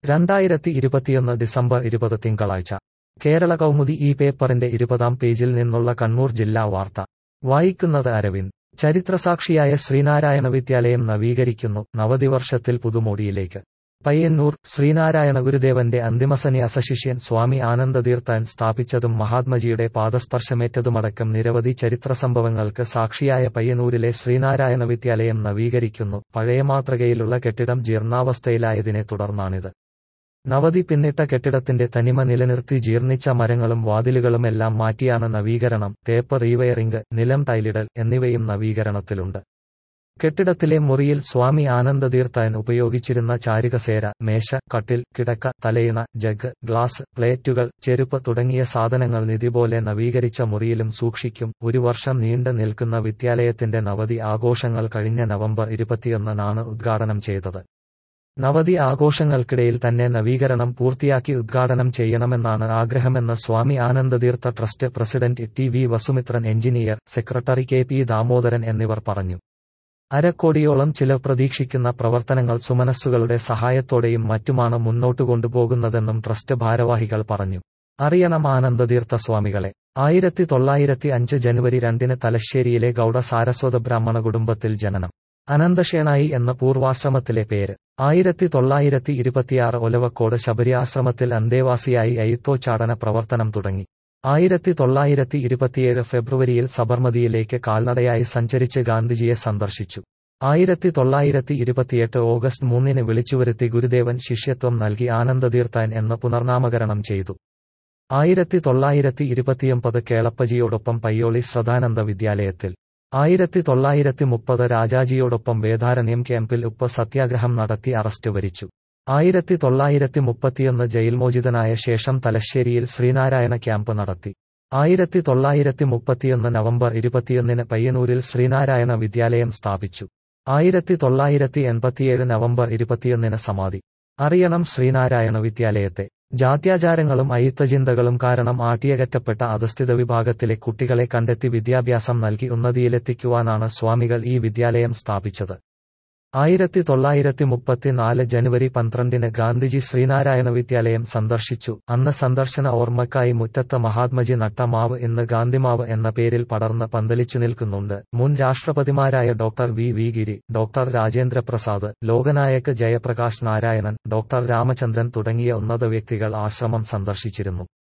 രണ്ടായിരത്തി ഇരുപത്തിയൊന്ന് ഡിസംബർ ഇരുപത് തിങ്കളാഴ്ച കേരള കൗമുദി ഈ പേപ്പറിന്റെ ഇരുപതാം പേജിൽ നിന്നുള്ള കണ്ണൂർ ജില്ലാ വാർത്ത വായിക്കുന്നത് അരവിന്ദ് ചരിത്രസാക്ഷിയായ ശ്രീനാരായണ വിദ്യാലയം നവീകരിക്കുന്നു നവതിവർഷത്തിൽ പുതുമോടിയിലേക്ക് പയ്യന്നൂർ ശ്രീനാരായണ ഗുരുദേവന്റെ അന്തിമസന്യാസ ശിഷ്യൻ സ്വാമി ആനന്ദതീർത്ഥാൻ സ്ഥാപിച്ചതും മഹാത്മജിയുടെ പാദസ്പർശമേറ്റതുമടക്കം നിരവധി ചരിത്രസംഭവങ്ങൾക്ക് സാക്ഷിയായ പയ്യന്നൂരിലെ ശ്രീനാരായണ വിദ്യാലയം നവീകരിക്കുന്നു പഴയ മാതൃകയിലുള്ള കെട്ടിടം ജീർണാവസ്ഥയിലായതിനെ തുടർന്നാണിത് നവതി പിന്നിട്ട കെട്ടിടത്തിന്റെ തനിമ നിലനിർത്തി ജീർണിച്ച മരങ്ങളും വാതിലുകളുമെല്ലാം മാറ്റിയാണ് നവീകരണം തേപ്പ് റീവയറിംഗ് നിലം ടൈലിടൽ എന്നിവയും നവീകരണത്തിലുണ്ട് കെട്ടിടത്തിലെ മുറിയിൽ സ്വാമി ആനന്ദതീർത്ഥാൻ ഉപയോഗിച്ചിരുന്ന ചാരുകസേര മേശ കട്ടിൽ കിടക്ക തലയിണ ജഗ് ഗ്ലാസ് പ്ലേറ്റുകൾ ചെരുപ്പ് തുടങ്ങിയ സാധനങ്ങൾ നിധി പോലെ നവീകരിച്ച മുറിയിലും സൂക്ഷിക്കും ഒരു വർഷം നീണ്ടു നിൽക്കുന്ന വിദ്യാലയത്തിന്റെ നവതി ആഘോഷങ്ങൾ കഴിഞ്ഞ നവംബർ ഇരുപത്തിയൊന്നിനാണ് ഉദ്ഘാടനം ചെയ്തത് നവതി ആഘോഷങ്ങൾക്കിടയിൽ തന്നെ നവീകരണം പൂർത്തിയാക്കി ഉദ്ഘാടനം ചെയ്യണമെന്നാണ് ആഗ്രഹമെന്ന് Swami Anandatheertha trust president T V Vasumithran engineer secretary K P Damodaran എന്നിവർ പറഞ്ഞു അരക്കോടിയോളം ചിലർ പ്രതീക്ഷിക്കുന്ന പ്രവർത്തനങ്ങൾ സുമനസ്സുകളുടെ സഹായത്തോടെയും മറ്റുമാണ് മുന്നോട്ടു കൊണ്ടുപോകുന്നതെന്നും ട്രസ്റ്റ് ഭാരവാഹികൾ പറഞ്ഞു അറിയണം ആനന്ദതീർത്ഥ സ്വാമികളെ ആയിരത്തി തൊള്ളായിരത്തി അഞ്ച് ജനുവരി രണ്ടിന് തലശ്ശേരിയിലെ ഗൌഡ സാരസ്വത ബ്രാഹ്മണ കുടുംബത്തിൽ ജനനം അനന്തശേണായി എന്ന പൂർവാശ്രമത്തിലെ പേര് ആയിരത്തി തൊള്ളായിരത്തി ഇരുപത്തിയാറ് ഒലവക്കോട് ശബരി ആശ്രമത്തിൽ അന്തേവാസിയായി അയിത്തോച്ചാടന പ്രവർത്തനം തുടങ്ങി ആയിരത്തി തൊള്ളായിരത്തി ഇരുപത്തിയേഴ് ഫെബ്രുവരിയിൽ സബർമതിയിലേക്ക് കാൽനടയായി സഞ്ചരിച്ച് ഗാന്ധിജിയെ സന്ദർശിച്ചു ആയിരത്തി തൊള്ളായിരത്തി ഇരുപത്തിയെട്ട് ഓഗസ്റ്റ് മൂന്നിന് വിളിച്ചുവരുത്തി ഗുരുദേവൻ ശിഷ്യത്വം നൽകി ആനന്ദതീർത്ഥാൻ എന്ന് പുനർനാമകരണം ചെയ്തു ആയിരത്തി തൊള്ളായിരത്തി ഇരുപത്തിയൊമ്പത് കേളപ്പജിയോടൊപ്പം പയ്യോളി ശ്രദ്ധാനന്ദ വിദ്യാലയത്തിൽ ആയിരത്തി തൊള്ളായിരത്തി മുപ്പത് രാജാജിയോടൊപ്പം വേദാരണ്യം ക്യാമ്പിൽ ഉപ്പ് സത്യാഗ്രഹം നടത്തി അറസ്റ്റ് വരിച്ചു ആയിരത്തി തൊള്ളായിരത്തി മുപ്പത്തിയൊന്ന് ജയിൽമോചിതനായ ശേഷം തലശ്ശേരിയിൽ ശ്രീനാരായണ ക്യാമ്പ് നടത്തി ആയിരത്തി തൊള്ളായിരത്തി മുപ്പത്തിയൊന്ന് നവംബർ ഇരുപത്തിയൊന്നിന് പയ്യന്നൂരിൽ ശ്രീനാരായണ വിദ്യാലയം സ്ഥാപിച്ചു ആയിരത്തി തൊള്ളായിരത്തി എൺപത്തിയേഴ് നവംബർ ഇരുപത്തിയൊന്നിന് സമാധി അറിയണം ശ്രീനാരായണ വിദ്യാലയത്തെ ജാത്യാചാരങ്ങളും അയിത്തചിന്തകളും കാരണം ആട്ടിയകറ്റപ്പെട്ട അധസ്ഥിത വിഭാഗത്തിലെ കുട്ടികളെ കണ്ടെത്തി വിദ്യാഭ്യാസം നൽകി ഉന്നതിയിലെത്തിക്കുവാനാണ് സ്വാമികൾ ഈ വിദ്യാലയം സ്ഥാപിച്ചത് ആയിരത്തി തൊള്ളായിരത്തി മുപ്പത്തിനാല് ജനുവരി പന്ത്രണ്ടിന് ഗാന്ധിജി ശ്രീനാരായണ വിദ്യാലയം സന്ദർശിച്ചു അന്ന് സന്ദർശന ഓർമ്മക്കായി മുറ്റത്ത് മഹാത്മജി നട്ട മാവ് ഇന്ന് ഗാന്ധിമാവ് എന്ന പേരിൽ പടർന്ന് പന്തലിച്ചു നിൽക്കുന്നുണ്ട് മുൻ രാഷ്ട്രപതിമാരായ doctor V V Giri doctor Rajendra Prasad Loknayak Jayaprakash Narayanan doctor Ramachandran തുടങ്ങിയ ഉന്നത വ്യക്തികൾ ആശ്രമം സന്ദർശിച്ചിരുന്നു